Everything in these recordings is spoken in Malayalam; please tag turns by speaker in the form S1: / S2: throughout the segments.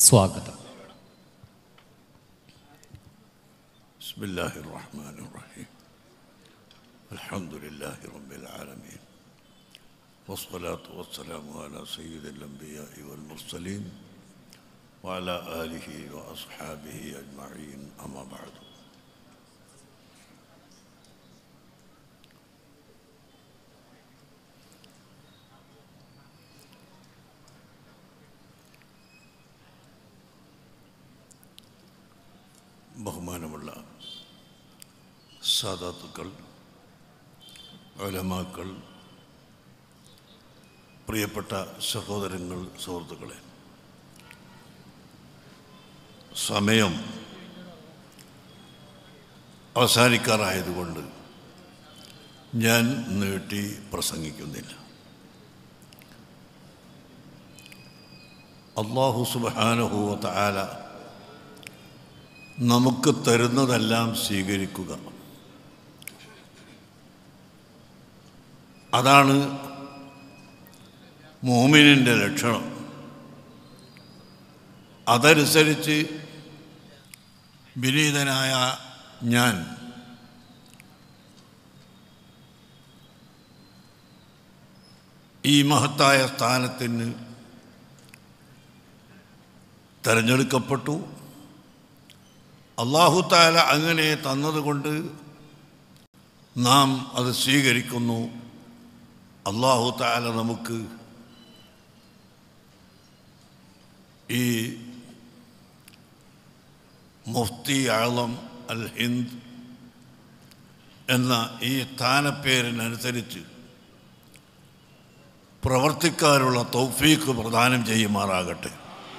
S1: സ്വാഗതം
S2: بسم الله الرحمن الرحيم الحمد لله رب العالمين والصلاة والسلام على سيد الأنبياء والمرسلين وعلى آله وأصحابه أجمعين أما بعد ബഹുമാനമുള്ള സാദാത്തുക്കൾ ഒലമാക്കൾ പ്രിയപ്പെട്ട സഹോദരങ്ങൾ സുഹൃത്തുക്കളെ സമയം അവസാനിക്കാറായതുകൊണ്ട് ഞാൻ നീട്ടി പ്രസംഗിക്കുന്നില്ല അള്ളാഹു സുബാനഹുവ താല നമുക്ക് തരുന്നതെല്ലാം സ്വീകരിക്കുക അതാണ് മോമിനിൻ്റെ ലക്ഷണം അതനുസരിച്ച് വിനീതനായ ഞാൻ ഈ മഹത്തായ സ്ഥാനത്തിന് തിരഞ്ഞെടുക്കപ്പെട്ടു അള്ളാഹു താല അങ്ങനെ തന്നതുകൊണ്ട് നാം അത് സ്വീകരിക്കുന്നു അള്ളാഹു താല നമുക്ക് ഈ മുഫ്തി ആളം അൽ ഹിന്ദ് എന്ന ഈ സ്ഥാനപ്പേരിനനുസരിച്ച് പ്രവർത്തിക്കാനുള്ള തൗഫീക്ക് പ്രദാനം ചെയ്യുമാറാകട്ടെ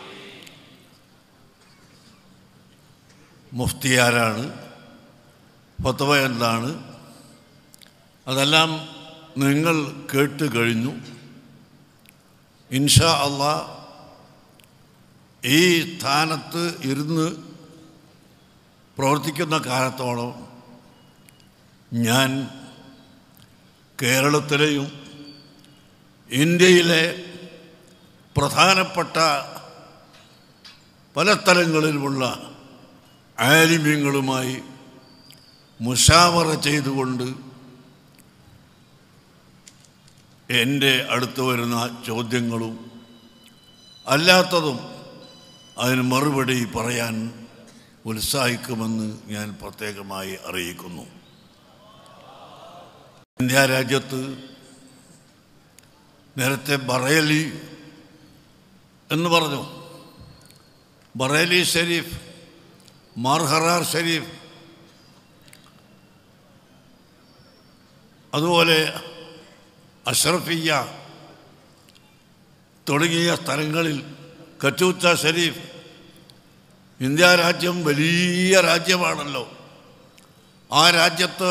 S2: മുഫ്തി ആരാണ് ഫത്വ എന്താണ് അതെല്ലാം നിങ്ങൾ കേട്ട് കഴിഞ്ഞു ഇൻഷാ അള്ളാ ഈ സ്ഥാനത്ത് ഇരുന്ന് പ്രവർത്തിക്കുന്ന കാലത്തോളം ഞാൻ കേരളത്തിലെയും ഇന്ത്യയിലെ പ്രധാനപ്പെട്ട പല സ്ഥലങ്ങളിലുമുള്ള ആലിമ്യങ്ങളുമായി മുഷാവറ ചെയ്തുകൊണ്ട് എൻ്റെ അടുത്ത് വരുന്ന ചോദ്യങ്ങളും അല്ലാത്തതും അതിന് മറുപടി പറയാൻ ഉത്സാഹിക്കുമെന്ന് ഞാൻ പ്രത്യേകമായി അറിയിക്കുന്നു ഇന്ത്യ രാജ്യത്ത് നേരത്തെ ബറേലി എന്ന് പറഞ്ഞു ബറേലി ഷരീഫ് മാർഹറാർ ഷരീഫ് അതുപോലെ അഷ്റഫിയ തുടങ്ങിയ സ്ഥലങ്ങളിൽ കച്ചൂച്ച ഷരീഫ് ഇന്ത്യ രാജ്യം വലിയ രാജ്യമാണല്ലോ ആ രാജ്യത്ത്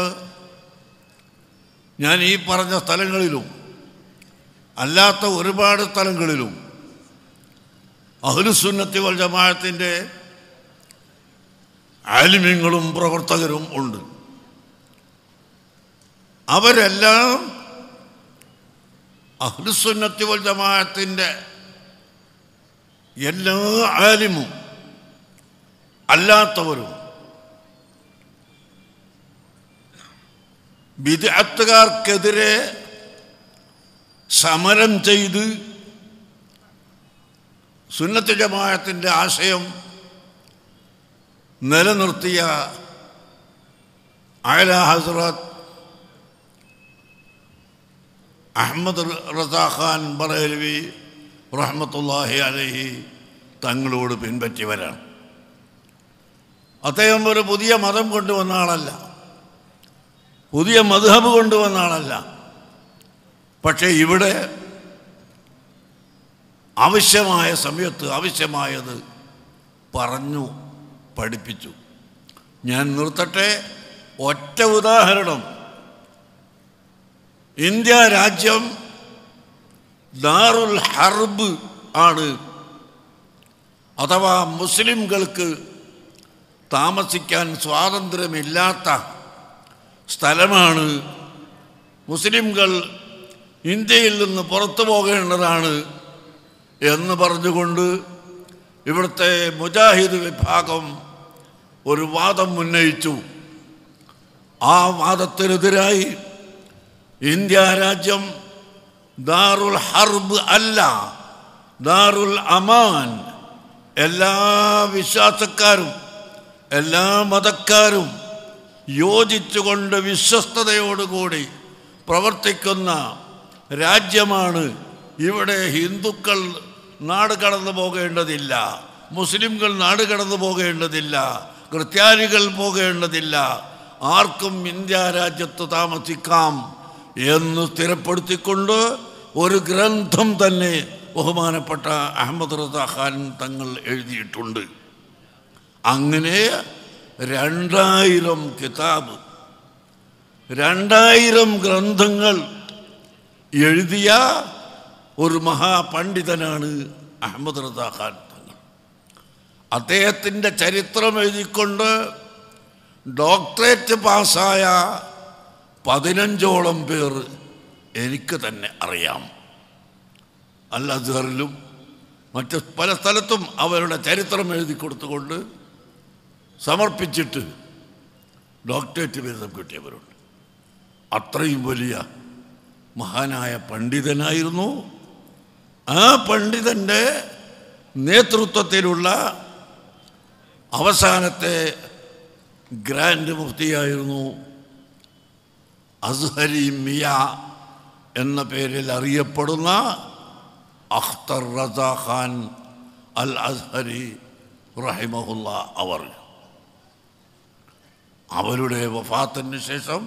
S2: ഞാൻ ഈ പറഞ്ഞ സ്ഥലങ്ങളിലും അല്ലാത്ത ഒരുപാട് സ്ഥലങ്ങളിലും അഹ്ലുസുന്നത്തി വൽ ജമാഅത്തിൻ്റെ ആലിമ്യങ്ങളും പ്രവർത്തകരും ഉണ്ട് അവരെല്ലാം അഹ്ലുസുന്നത്തി വൽ ജമാഅത്തിൻ്റെ എല്ലാ ആലിമും അല്ലാത്തവരും വിദഗ്ധക്കാർക്കെതിരെ സമരം ചെയ്ത് സുന്നത്ത് ജമാഅത്തിൻ്റെ ആശയം നിലനിർത്തിയ അയല ഹസ്രത്ത് അഹമ്മദ് റസാഖാൻ ബറേലവി റഹ്മത്തുല്ലാഹി അലഹി തങ്ങളോട് പിൻപറ്റിയവരാണ് അദ്ദേഹം ഒരു പുതിയ മതം കൊണ്ടുവന്ന ആളല്ല പുതിയ മധുഹബ് കൊണ്ടുവന്ന ആളല്ല പക്ഷേ ഇവിടെ ആവശ്യമായ സമയത്ത് ആവശ്യമായത് പറഞ്ഞു പഠിപ്പിച്ചു ഞാൻ നിർത്തട്ടെ ഒറ്റ ഉദാഹരണം ഇന്ത്യ രാജ്യം ദാറുൽ ഹർബ് ആണ് അഥവാ മുസ്ലിംകൾക്ക് താമസിക്കാൻ സ്വാതന്ത്ര്യമില്ലാത്ത സ്ഥലമാണ് മുസ്ലിംകൾ ഇന്ത്യയിൽ നിന്ന് പുറത്തു പോകേണ്ടതാണ് എന്ന് പറഞ്ഞുകൊണ്ട് ഇവിടുത്തെ മുജാഹിദ് വിഭാഗം ഒരു വാദം ഉന്നയിച്ചു ആ വാദത്തിനെതിരായി ഇന്ത്യ രാജ്യം ദാറുൽ ഹർബ് അല്ല ദാറുൽ അമാൻ എല്ലാ വിശ്വാസക്കാരും എല്ലാ മതക്കാരും യോജിച്ചുകൊണ്ട് വിശ്വസ്തയോടുകൂടി പ്രവർത്തിക്കുന്ന രാജ്യമാണ് ഇവിടെ ഹിന്ദുക്കൾ നാട് കടന്നു പോകേണ്ടതില്ല മുസ്ലിംകൾ നാട് കടന്നു പോകേണ്ടതില്ല ക്രിസ്ത്യാനികൾ പോകേണ്ടതില്ല ആർക്കും ഇന്ത്യ രാജ്യത്ത് താമസിക്കാം എന്ന് സ്ഥിരപ്പെടുത്തിക്കൊണ്ട് ഒരു ഗ്രന്ഥം തന്നെ ബഹുമാനപ്പെട്ട അഹമ്മദ് റസാ ഖാൻ തങ്ങൾ എഴുതിയിട്ടുണ്ട് അങ്ങനെ രണ്ടായിരം കിതാബ് രണ്ടായിരം ഗ്രന്ഥങ്ങൾ എഴുതിയ ഒരു മഹാപണ്ഡിതനാണ് അഹമ്മദ് റസാ ഖാൻ തങ്ങൾ അദ്ദേഹത്തിൻ്റെ ചരിത്രം എഴുതിക്കൊണ്ട് ഡോക്ടറേറ്റ് പാസ്സായ പതിനഞ്ചോളം പേർ എനിക്ക് തന്നെ അറിയാം അൽ അസ്ഹറിലും മറ്റ് പല സ്ഥലത്തും അവരുടെ ചരിത്രം എഴുതി കൊടുത്തുകൊണ്ട് സമർപ്പിച്ചിട്ട് ഡോക്ടറേറ്റ് ബിരുദം കിട്ടിയവരുണ്ട് അത്രയും വലിയ മഹാനായ പണ്ഡിതനായിരുന്നു ആ പണ്ഡിതൻ്റെ നേതൃത്വത്തിലുള്ള അവസാനത്തെ ഗ്രാൻഡ് മുഫ്തിയായിരുന്നു അസ്ഹരി മിയ എന്ന പേരിൽ അറിയപ്പെടുന്ന അഖ്തർ റസാ ഖാൻ അൽ അസ്ഹരി റഹിമഹുല്ല അവർ അവരുടെ വഫാത്തിന് ശേഷം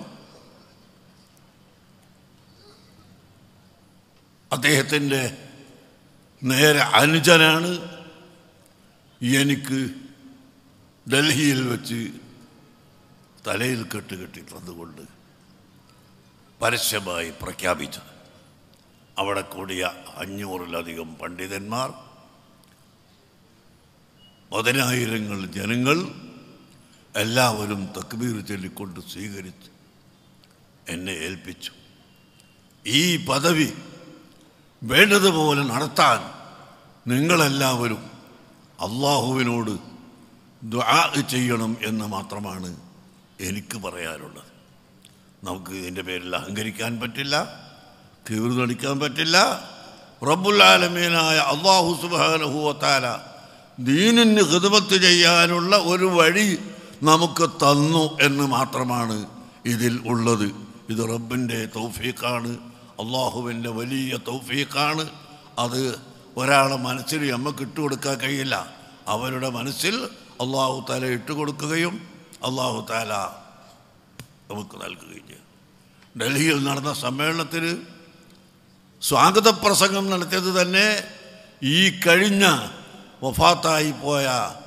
S2: അദ്ദേഹത്തിൻ്റെ നേരെ അനുജനാണ് എനിക്ക് ഡൽഹിയിൽ വെച്ച് തലയിൽ കെട്ട് കെട്ടി തന്നുകൊണ്ട് പരസ്യമായി പ്രഖ്യാപിച്ചത് അവിടെ കൂടിയ അഞ്ഞൂറിലധികം പണ്ഡിതന്മാർ പതിനായിരങ്ങൾ ജനങ്ങൾ എല്ലാവരും തക്ബീർ ചൊല്ലിക്കൊണ്ട് സ്വീകരിച്ച് എന്നെ ഏൽപ്പിച്ചു ഈ പദവി വേണ്ടതുപോലെ നടത്താൻ നിങ്ങളെല്ലാവരും അള്ളാഹുവിനോട് ദുആ ചെയ്യണം എന്ന് മാത്രമാണ് എനിക്ക് പറയാനുള്ളത് നമുക്ക് ഇതിൻ്റെ പേരിൽ അഹങ്കരിക്കാൻ പറ്റില്ല കീർന്നടിക്കാൻ പറ്റില്ല റബ്ബുൽ ആലമീനായ അള്ളാഹു സുബാനഹുവത്താല ദീനിന് ഹിദമത്ത് ചെയ്യാനുള്ള ഒരു വഴി നമുക്ക് തന്നു എന്ന് മാത്രമാണ് ഇതിൽ ഉള്ളത് ഇത് റബ്ബിൻ്റെ തൗഫീഖാണ് അള്ളാഹുവിൻ്റെ വലിയ തൗഫീഖാണ് അത് ഒരാളെ മനസ്സിൽ നമുക്ക് ഇട്ടുകൊടുക്കാൻ കഴിയില്ല അവരുടെ മനസ്സിൽ അള്ളാഹു താല ഇട്ടുകൊടുക്കുകയും അള്ളാഹു താല നമുക്ക് നൽകുകയും ചെയ്യും ഡൽഹിയിൽ നടന്ന സമ്മേളനത്തിന് സ്വാഗത പ്രസംഗം നടത്തിയത് തന്നെ ഈ കഴിഞ്ഞ വഫാത്തായി പോയ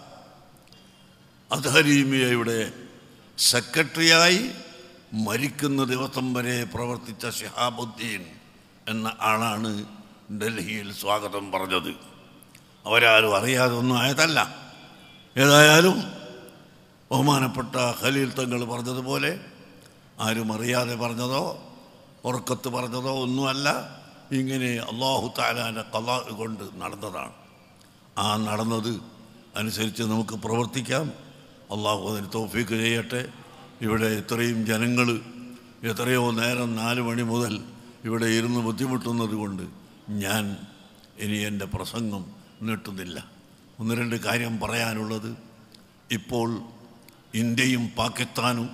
S2: അദ്ഹരീമിയയുടെ സെക്രട്ടറിയായി മരിക്കുന്ന ദിവസം വരെ പ്രവർത്തിച്ച ഷിഹാബുദ്ദീൻ എന്ന ആളാണ് ഡൽഹിയിൽ സ്വാഗതം പറഞ്ഞത് അവരാരും അറിയാതെ ഒന്നും ആയതല്ല ഏതായാലും ബഹുമാനപ്പെട്ട ഖലീൽ തങ്ങൾ പറഞ്ഞതുപോലെ ആരും അറിയാതെ പറഞ്ഞതോ ഉറക്കത്ത് പറഞ്ഞതോ ഒന്നുമല്ല ഇങ്ങനെ അള്ളാഹു താലാൻ്റെ കല കൊണ്ട് നടന്നതാണ് ആ നടന്നത് അനുസരിച്ച് നമുക്ക് പ്രവർത്തിക്കാം അള്ളാഹു അതിന് തോഫീക്ക് ചെയ്യട്ടെ ഇവിടെ ഇത്രയും ജനങ്ങൾ എത്രയോ നേരം നാല് മണി മുതൽ ഇവിടെ ഇരുന്ന് ബുദ്ധിമുട്ടുന്നത് കൊണ്ട് ഞാൻ ഇനി എൻ്റെ പ്രസംഗം നീട്ടുന്നില്ല ഒന്ന് രണ്ട് കാര്യം പറയാനുള്ളത് ഇപ്പോൾ ഇന്ത്യയും പാകിസ്ഥാനും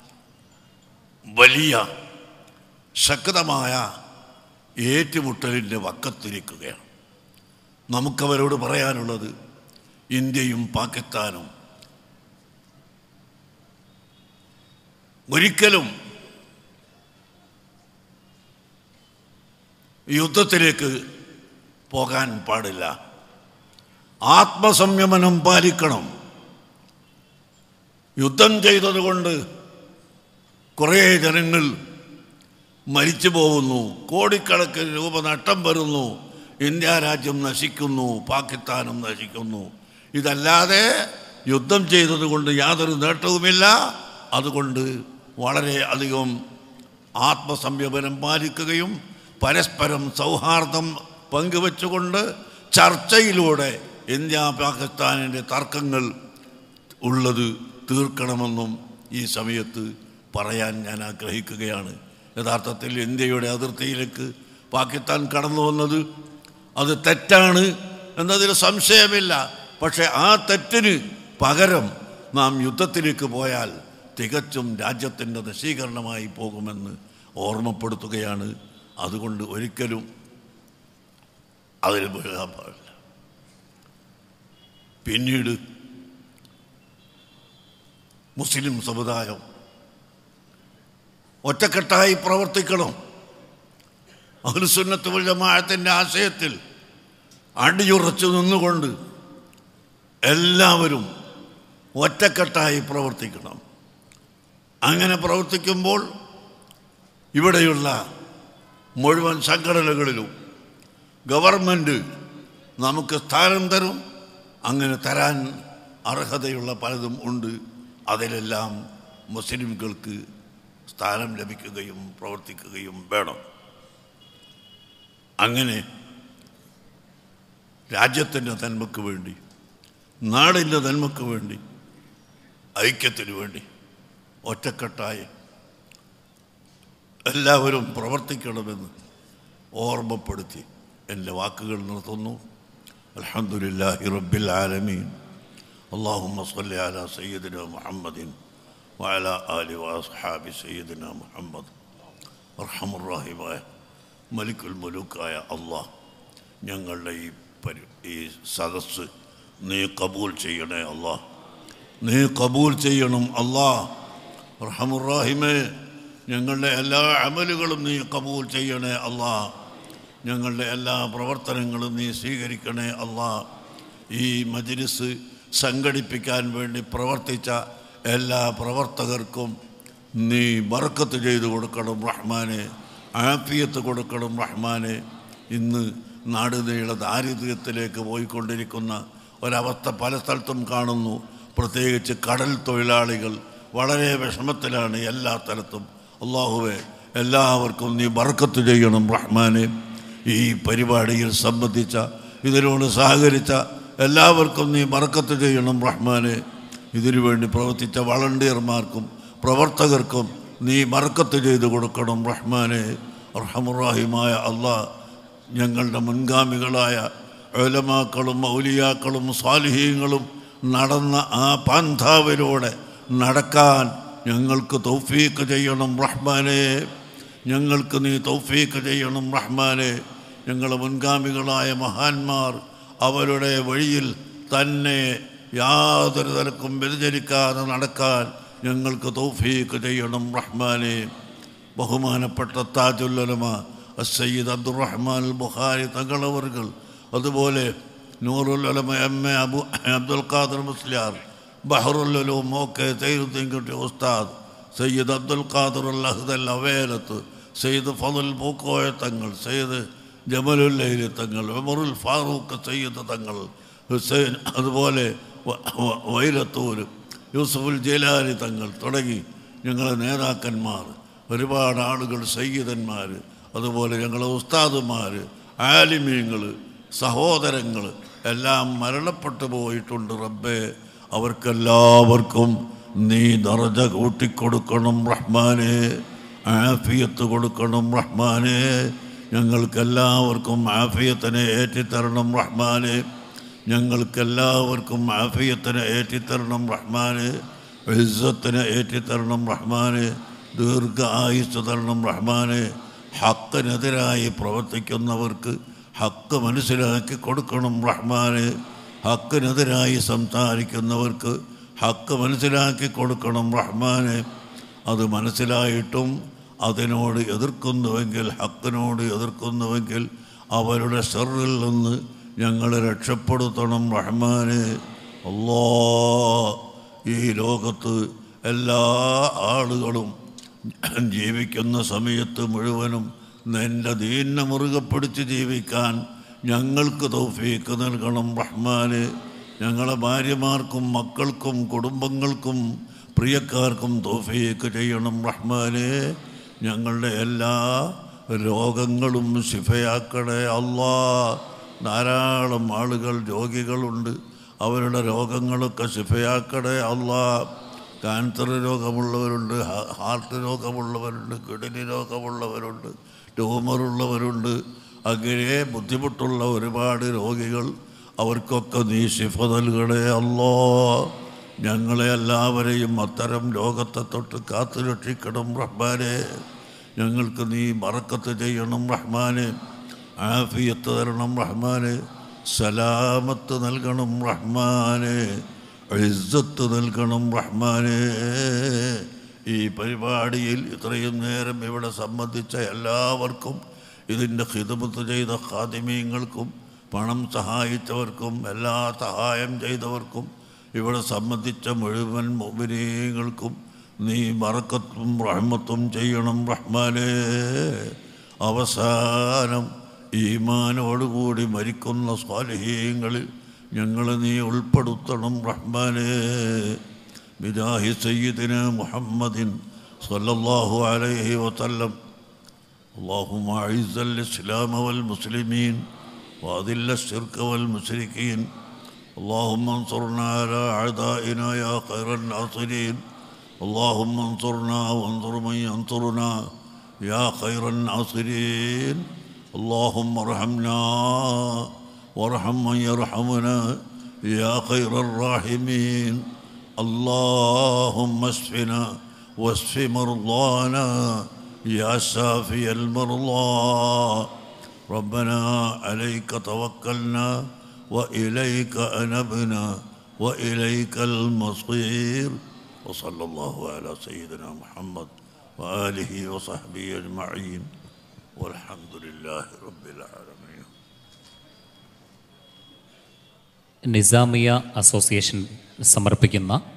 S2: വലിയ ശക്തമായ ഏറ്റുമുട്ടലിൻ്റെ വക്കത്തിരിക്കുകയാണ് നമുക്കവരോട് പറയാനുള്ളത് ഇന്ത്യയും പാകിസ്ഥാനും ഒരിക്കലും യുദ്ധത്തിലേക്ക് പോകാൻ പാടില്ല ആത്മസംയമനം പാലിക്കണം യുദ്ധം ചെയ്തതുകൊണ്ട് കുറേ ജനങ്ങൾ മരിച്ചു പോകുന്നു കോടിക്കണക്കിന് രൂപ നഷ്ടം വരുന്നു ഇന്ത്യ രാജ്യം നശിക്കുന്നു പാകിസ്ഥാനും നശിക്കുന്നു ഇതല്ലാതെ യുദ്ധം ചെയ്തതുകൊണ്ട് യാതൊരു നേട്ടവുമില്ല അതുകൊണ്ട് വളരെ അധികം ആത്മസംയമനം പാലിക്കുകയും പരസ്പരം സൗഹാർദ്ദം പങ്കുവെച്ചുകൊണ്ട് ചർച്ചയിലൂടെ ഇന്ത്യ പാകിസ്ഥാനിൻ്റെ തർക്കങ്ങൾ ഉള്ളത് തീർക്കണമെന്നും ഈ സമയത്ത് പറയാൻ ഞാൻ ആഗ്രഹിക്കുകയാണ് യഥാർത്ഥത്തിൽ ഇന്ത്യയുടെ അതിർത്തിയിലേക്ക് പാകിസ്ഥാൻ കടന്നു വന്നത് അത് തെറ്റാണ് എന്നതിൽ സംശയമില്ല പക്ഷേ ആ തെറ്റിന് പകരം നാം യുദ്ധത്തിലേക്ക് പോയാൽ തികച്ചും രാജ്യത്തിൻ്റെ നശീകരണമായി പോകുമെന്ന് ഓർമ്മപ്പെടുത്തുകയാണ് അതുകൊണ്ട് ഒരിക്കലും അതിൽ വീഴാൻ പാടില്ല പിന്നീട് മുസ്ലിം സമുദായം ഒറ്റക്കെട്ടായി പ്രവർത്തിക്കണം അഹ്ലുസുന്നത്ത് ജമാഅത്തിൻ്റെ ആശയത്തിൽ അടിയുറച്ചു നിന്നുകൊണ്ട് എല്ലാവരും ഒറ്റക്കെട്ടായി പ്രവർത്തിക്കണം അങ്ങനെ പ്രവർത്തിക്കുമ്പോൾ ഇവിടെയുള്ള മുഴുവൻ സംഘടനകളിലും ഗവൺമെൻറ് നമുക്ക് സ്ഥാനം തരും അങ്ങനെ തരാൻ അർഹതയുള്ള പലതും ഉണ്ട് അതിലെല്ലാം മുസ്ലിംകൾക്ക് സ്ഥാനം ലഭിക്കുകയും പ്രവർത്തിക്കുകയും വേണം അങ്ങനെ രാജ്യത്തിൻ്റെ നന്മയ്ക്ക് വേണ്ടി നാടിൻ്റെ നന്മയ്ക്ക് വേണ്ടി ഐക്യത്തിന് വേണ്ടി ഒറ്റക്കെട്ടായി എല്ലാവരും പ്രവർത്തിക്കണമെന്ന് ഓർമ്മപ്പെടുത്തി എൻ്റെ വാക്കുകൾ നിർത്തുന്നു അൽഹംദുലില്ലാഹി റബ്ബിൽ ആലമീൻ اللهم صل على سيدنا محمد وعلى آل وأصحاب سيدنا محمد അർഹം റാഹിമായ മലിക്കുൽ മുലൂക്കായ അള്ളാഹ് ഞങ്ങളുടെ ഈ പരി ഈ സദസ്സ് നീ കബൂൽ ചെയ്യണേ അള്ളാഹ് നീ കബൂൽ ചെയ്യണം അള്ളാഹ് റഹമുറാഹിമേ ഞങ്ങളുടെ എല്ലാ അമലുകളും നീ കബൂൽ ചെയ്യണേ അള്ളാഹ് ഞങ്ങളുടെ എല്ലാ പ്രവർത്തനങ്ങളും നീ സ്വീകരിക്കണേ അള്ളാഹ് ഈ മജ്ലിസ് സംഘടിപ്പിക്കാൻ വേണ്ടി പ്രവർത്തിച്ച എല്ലാ പ്രവർത്തകർക്കും നീ ബർക്കത്ത് ചെയ്തു കൊടുക്കണം റഹ്മാനെ ആഫിയത്ത് കൊടുക്കണം റഹ്മാനെ ഇന്ന് നാട് നീള ദാരിദ്ര്യത്തിലേക്ക് പോയിക്കൊണ്ടിരിക്കുന്ന ഒരവസ്ഥ പല സ്ഥലത്തും കാണുന്നു പ്രത്യേകിച്ച് കടൽ തൊഴിലാളികൾ വളരെ വിഷമത്തിലാണ് എല്ലാ സ്ഥലത്തും അള്ളാഹുവെ എല്ലാവർക്കും നീ ബർക്കത്ത് ചെയ്യണം റഹ്മാനെ ഈ പരിപാടിയിൽ സംബന്ധിച്ച ഇതിനോട് സഹകരിച്ച എല്ലാവർക്കും നീ ബർക്കത്ത് ചെയ്യണം റഹ്മാനെ ഇതിനു വേണ്ടി പ്രവർത്തിച്ച വളണ്ടിയർമാർക്കും പ്രവർത്തകർക്കും നീ ബർക്കത്ത് ചെയ്തു കൊടുക്കണം റഹ്മാനെ റഹമുറാഹിമായ അള്ളാഹ് ഞങ്ങളുടെ മുൻഗാമികളായ ഒലമാക്കളും ഔലിയാക്കളും സ്വാലിഹീങ്ങളും നടന്ന ആ പാന്താവിലൂടെ നടക്കാൻ ഞങ്ങൾക്ക് തൗഫീക്ക് ചെയ്യണം റഹ്മാനെ ഞങ്ങൾക്ക് നീ തൗഫീക്ക് ചെയ്യണം റഹ്മാനെ ഞങ്ങളുടെ മുൻഗാമികളായ മഹാന്മാർ അവരുടെ വഴിയിൽ തന്നെ യാതൊരു തരക്കും വ്യതിചരിക്കാതെ നടക്കാൻ ഞങ്ങൾക്ക് തൗഫീക്ക് ചെയ്യണം റഹ്മാനെ ബഹുമാനപ്പെട്ട താജുല്ലമ സയ്യിദ് അബ്ദുറഹ്മാൻ അൽ ബുഖാരി തങ്ങളവർകൾ അതുപോലെ നൂറുല്ലമ എം എ അബു അബ്ദുൽ ഖാദർ മുസ്ലിയാർ ബഹറുല്ലും ഒക്കെ തൈരുദ്ദീൻകുട്ടി ഉസ്താദ് സയ്യിദ് അബ്ദുൽ ഖാദർ അൽ അഹ്ദൽ അവേലത്ത് സയ്യിദ് ഫതുൽ പൂക്കോയ തങ്ങൾ സയ്യിദ് ജമലുല്ലൈലി തങ്ങൾ ഉമറുൽ ഫാറൂഖ് സയ്യിദ് തങ്ങൾ ഹുസൈൻ അതുപോലെ വ- വ- വൈലത്തൂർ യൂസുഫുൽ ജയിലാനി തങ്ങൾ തുടങ്ങി ഞങ്ങളെ നേതാക്കന്മാർ ഒരുപാട് ആളുകൾ സയ്യിദന്മാർ അതുപോലെ ഞങ്ങളെ ഉസ്താദുമാർ ആലിമീങ്ങൾ സഹോദരങ്ങൾ എല്ലാം മരണപ്പെട്ടു പോയിട്ടുണ്ട് റബ്ബേ അവർക്കെല്ലാവർക്കും നീ ദറജ കൂട്ടിക്കൊടുക്കണം റഹ്മാനെ ആഫിയത്ത് കൊടുക്കണം റഹ്മാനെ ഞങ്ങൾക്കെല്ലാവർക്കും ആഫിയത്തിനെ ഏറ്റിത്തരണം റഹ്മാനെ ഞങ്ങൾക്കെല്ലാവർക്കും ആഫിയത്തിനെ ഏറ്റിത്തരണം റഹ്മാനെ ഇസ്സത്തിനെ ഏറ്റിത്തരണം റഹ്മാനെ ദീർഘ ആയുസ് തരണം റഹ്മാനെ ഹക്കിനെതിരായി പ്രവർത്തിക്കുന്നവർക്ക് ഹക്ക് മനസ്സിലാക്കി കൊടുക്കണം റഹ്മാനെ ഹക്കിനെതിരായി സംസാരിക്കുന്നവർക്ക് ഹക്ക് മനസ്സിലാക്കി കൊടുക്കണം റഹ്മാനെ അത് മനസ്സിലായിട്ടും അതിനോട് എതിർക്കുന്നുവെങ്കിൽ ഹക്കിനോട് എതിർക്കുന്നുവെങ്കിൽ അവരുടെ ഷെറിൽ നിന്ന് ഞങ്ങളെ രക്ഷപ്പെടുത്തണം റഹ്മാനെ അല്ലാ ഈ ലോകത്ത് എല്ലാ ആളുകളും ജീവിക്കുന്ന സമയത്ത് മുഴുവനും നിൻ്റെ ദീന മുറുകെ പിടിച്ച് ജീവിക്കാൻ ഞങ്ങൾക്ക് തൗഫീക്ക് നൽകണം റഹ്മാന് ഞങ്ങളെ ഭാര്യമാർക്കും മക്കൾക്കും കുടുംബങ്ങൾക്കും പ്രിയക്കാർക്കും തൗഫീക്ക് ചെയ്യണം റഹ്മാനെ ഞങ്ങളുടെ എല്ലാ രോഗങ്ങളും ശിഫയാക്കണേ അല്ലാ ധാരാളം ആളുകൾ രോഗികളുണ്ട് അവരുടെ രോഗങ്ങളൊക്കെ ശിഫയാക്കണേ അള്ളാ ക്യാൻസർ രോഗമുള്ളവരുണ്ട് ഹാ- ഹാർട്ട് രോഗമുള്ളവരുണ്ട് കിഡനി രോഗമുള്ളവരുണ്ട് ട്യൂമറുള്ളവരുണ്ട് അങ്ങനെ ബുദ്ധിമുട്ടുള്ള ഒരുപാട് രോഗികൾ അവർക്കൊക്കെ നീ ശിഫ നൽകണേ അല്ലോ ഞങ്ങളെ എല്ലാവരെയും അത്തരം രോഗത്തെ തൊട്ട് കാത്തു രക്ഷിക്കണം റഹ്മാനെ ഞങ്ങൾക്ക് നീ മറക്കത്ത് ചെയ്യണം റഹ്മാനെ ആഫിയത്ത് തരണം റഹ്മാനെ സലാമത്ത് നൽകണം റഹ്മാനെ ഇസ്സത്ത് നൽകണം റഹ്മാനെ ഈ പരിപാടിയിൽ ഇത്രയും നേരം ഇവിടെ സംബന്ധിച്ച എല്ലാവർക്കും ഇതിൻ്റെ ഹിതമത്ത് ചെയ്ത ഖാദിമീങ്ങൾക്കും പണം സഹായിച്ചവർക്കും എല്ലാ സഹായം ചെയ്തവർക്കും ഇവിടെ സംബന്ധിച്ച മുഴുവൻ മുബിനീങ്ങൾക്കും നീ മറക്കത്തും റഹ്മത്തും ചെയ്യണം റഹ്മാനേ അവസാനം ഈമാനോടുകൂടി മരിക്കുന്ന സ്വാലിഹീങ്ങളിൽ ഞങ്ങളെ നീ ഉൾപ്പെടുത്തണം റഹ്മാനേ ബിജാഹി സയ്യിദിന മുഹമ്മദിൻ സല്ലല്ലാഹു അലൈഹി വസല്ലം اللهم أعز الإسلام والمسلمين وأذل الشرك والمشركين اللهم انصرنا على أعدائنا يا خير الناصرين اللهم انصرنا وانصر من ينصرنا يا خير الناصرين اللهم ارحمنا وارحم من يرحمنا يا خير الراحمين اللهم اشفنا واشف مرضانا يا شافي المرضى ربنا عليك توكلنا وإليك أنبنا وإليك المصير وصلى الله على سيدنا محمد وآله وصحبه أجمعين والحمد لله رب العالمين
S1: നിസാമിയ അസോസിയേഷൻ സമർപ്പിക്കുന്ന